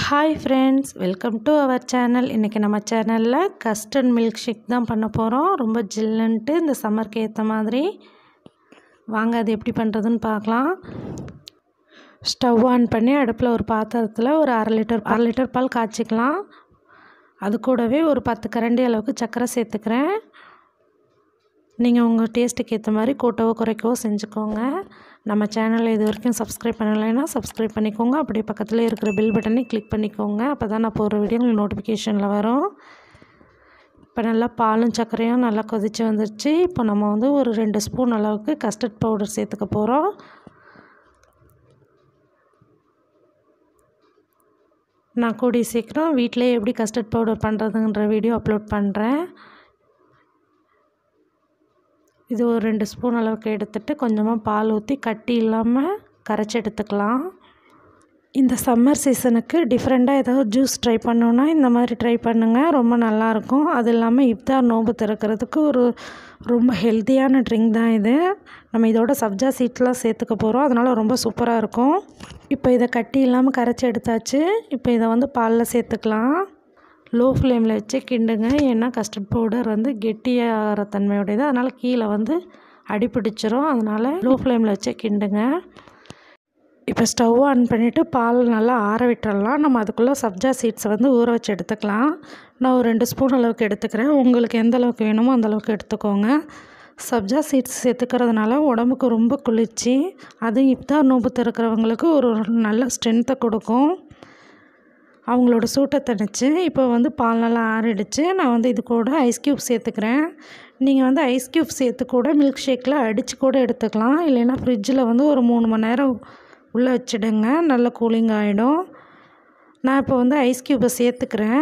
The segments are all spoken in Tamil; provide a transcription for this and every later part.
hi friends welcome to our channel இன்றைக்கி நம்ம சேனலில் கஸ்டர்ட் மில்க் ஷேக் தான் பண்ண போகிறோம் ரொம்ப ஜில்லுன்ட்டு இந்த சம்மருக்கு ஏற்ற மாதிரி வாங்க அது எப்படி பண்ணுறதுன்னு பார்க்கலாம் ஸ்டவ் ஆன் பண்ணி அடுப்பில் ஒரு பாத்திரத்தில் ஒரு அரை லிட்டர் அரை லிட்டர் பால் காய்ச்சிக்கலாம் அது கூடவே ஒரு பத்து கரண்டி அளவுக்கு சர்க்கரை சேர்த்துக்கிறேன் நீங்கள் உங்கள் டேஸ்ட்டுக்கு ஏற்ற மாதிரி கூட்டவோ குறைக்கவோ செஞ்சுக்கோங்க நம்ம சேனலை இது வரைக்கும் சப்ஸ்கிரைப் பண்ணலைன்னா சப்ஸ்கிரைப் பண்ணிக்கோங்க அப்படியே பக்கத்தில் இருக்கிற பில் பட்டனை கிளிக் பண்ணிக்கோங்க அப்போ தான் நான் போடுற வீடியோ உங்களுக்கு நோட்டிஃபிகேஷனில் வரும் இப்போ நல்லா பாலும் சர்க்கரையும் நல்லா கொதித்து வந்துருச்சு இப்போ நம்ம வந்து ஒரு ரெண்டு ஸ்பூன் அளவுக்கு கஸ்டர்ட் பவுடர் சேர்த்துக்க போகிறோம் நான் கூடிய சீக்கிரம் வீட்டிலே எப்படி கஸ்டர்ட் பவுடர் பண்ணுறதுன்ற வீடியோ அப்லோட் பண்ணுறேன் இது ஒரு ரெண்டு ஸ்பூன் அளவுக்கு எடுத்துகிட்டு கொஞ்சமாக பால் ஊற்றி கட்டி இல்லாமல் கரைச்சி எடுத்துக்கலாம் இந்த சம்மர் சீசனுக்கு டிஃப்ரெண்ட்டாக ஏதாவது ஜூஸ் ட்ரை பண்ணோன்னா இந்த மாதிரி ட்ரை பண்ணுங்கள் ரொம்ப நல்லாயிருக்கும் அது இல்லாமல் இஃப்தார் நோம்பு திறக்கிறதுக்கு ஒரு ரொம்ப ஹெல்த்தியான ட்ரிங்க் தான் இது நம்ம இதோட சப்ஜா சீட்லாம் சேர்த்துக்க போகிறோம் அதனால் ரொம்ப சூப்பராக இருக்கும் இப்போ இதை கட்டி இல்லாமல் கரைச்சி எடுத்தாச்சு இப்போ இதை வந்து பாலில் சேர்த்துக்கலாம் லோ ஃப்ளேமில் வச்சு கிண்டுங்க ஏன்னா கஸ்டர்ட் பவுடர் வந்து கெட்டியாகிற தன்மையுடையது அதனால் கீழே வந்து அடி பிடிச்சிரும் அதனால் லோ ஃப்ளேமில் வச்சு கிண்டுங்க இப்போ ஸ்டவ் ஆன் பண்ணிவிட்டு பால் நல்லா ஆற விட்டுறலாம் நம்ம அதுக்குள்ளே சப்ஜா சீட்ஸை வந்து ஊற வச்சு எடுத்துக்கலாம் நான் ஒரு ரெண்டு ஸ்பூன் அளவுக்கு எடுத்துக்கிறேன் உங்களுக்கு எந்த அளவுக்கு வேணுமோ அந்த அளவுக்கு எடுத்துக்கோங்க சப்ஜா சீட்ஸ் சேர்த்துக்கிறதுனால உடம்புக்கு ரொம்ப குளிர்ச்சி அதுவும் இப்தார் நோம்பு திறக்கிறவங்களுக்கு ஒரு நல்ல ஸ்ட்ரென்த்தை கொடுக்கும் அவங்களோட சூட்டை தணிச்சு இப்போ வந்து பால் நல்லா ஆறிடுச்சு நான் வந்து இது கூட ஐஸ் க்யூப் சேர்த்துக்கிறேன் நீங்கள் வந்து ஐஸ் க்யூப் சேர்த்து கூட மில்க் ஷேக்கில் அடித்து கூட எடுத்துக்கலாம் இல்லைன்னா ஃப்ரிட்ஜில் வந்து ஒரு மூணு மணி நேரம் உள்ளே வச்சுடுங்க நல்ல கூலிங் ஆகிடும் நான் இப்போ வந்து ஐஸ் க்யூப்பை சேர்த்துக்கிறேன்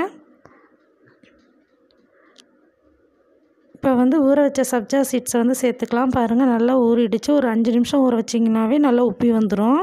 இப்போ வந்து ஊற வச்ச சப்ஜா சீட்ஸை வந்து சேர்த்துக்கலாம் பாருங்கள் நல்லா ஊறிடுச்சு ஒரு அஞ்சு நிமிஷம் ஊற வச்சிங்கனாவே நல்லா உப்பி வந்துடும்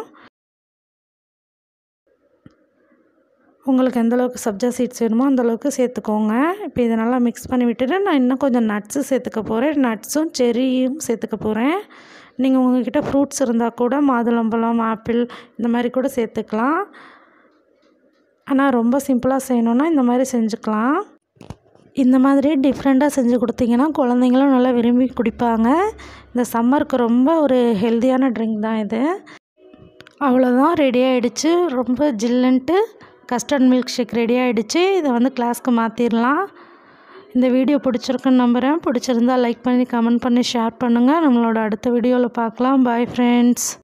உங்களுக்கு எந்தளவுக்கு சப்ஜா சீட்ஸ் வேணுமோ அந்தளவுக்கு சேர்த்துக்கோங்க இப்போ இதை நல்லா மிக்ஸ் பண்ணி விட்டுட்டு நான் இன்னும் கொஞ்சம் நட்ஸு சேர்த்துக்க போகிறேன் நட்ஸும் செரியும் சேர்த்துக்க போகிறேன் நீங்கள் உங்கள்கிட்ட ஃப்ரூட்ஸ் இருந்தால் கூட மாதுளம்பழம் ஆப்பிள் இந்த மாதிரி கூட சேர்த்துக்கலாம் ஆனால் ரொம்ப சிம்பிளாக செய்யணுன்னா இந்த மாதிரி செஞ்சுக்கலாம் இந்த மாதிரி டிஃப்ரெண்ட்டாக செஞ்சு கொடுத்தீங்கன்னா குழந்தைங்களும் நல்லா விரும்பி குடிப்பாங்க இந்த சம்மருக்கு ரொம்ப ஒரு ஹெல்த்தியான ட்ரிங்க் தான் இது அவ்வளோதான் ரெடி ஆகிடுச்சு ரொம்ப ஜில்லுன்ட்டு கஸ்டர்ட் மில்க் ஷேக் ரெடி ஆகிடுச்சு இதை வந்து கிளாஸ்க்கு மாற்றிடலாம் இந்த வீடியோ பிடிச்சிருக்குன்னு நம்புகிறேன் பிடிச்சிருந்தா லைக் பண்ணி கமெண்ட் பண்ணி ஷேர் பண்ணுங்கள் நம்மளோட அடுத்த வீடியோவில் பார்க்கலாம் பாய் ஃப்ரெண்ட்ஸ்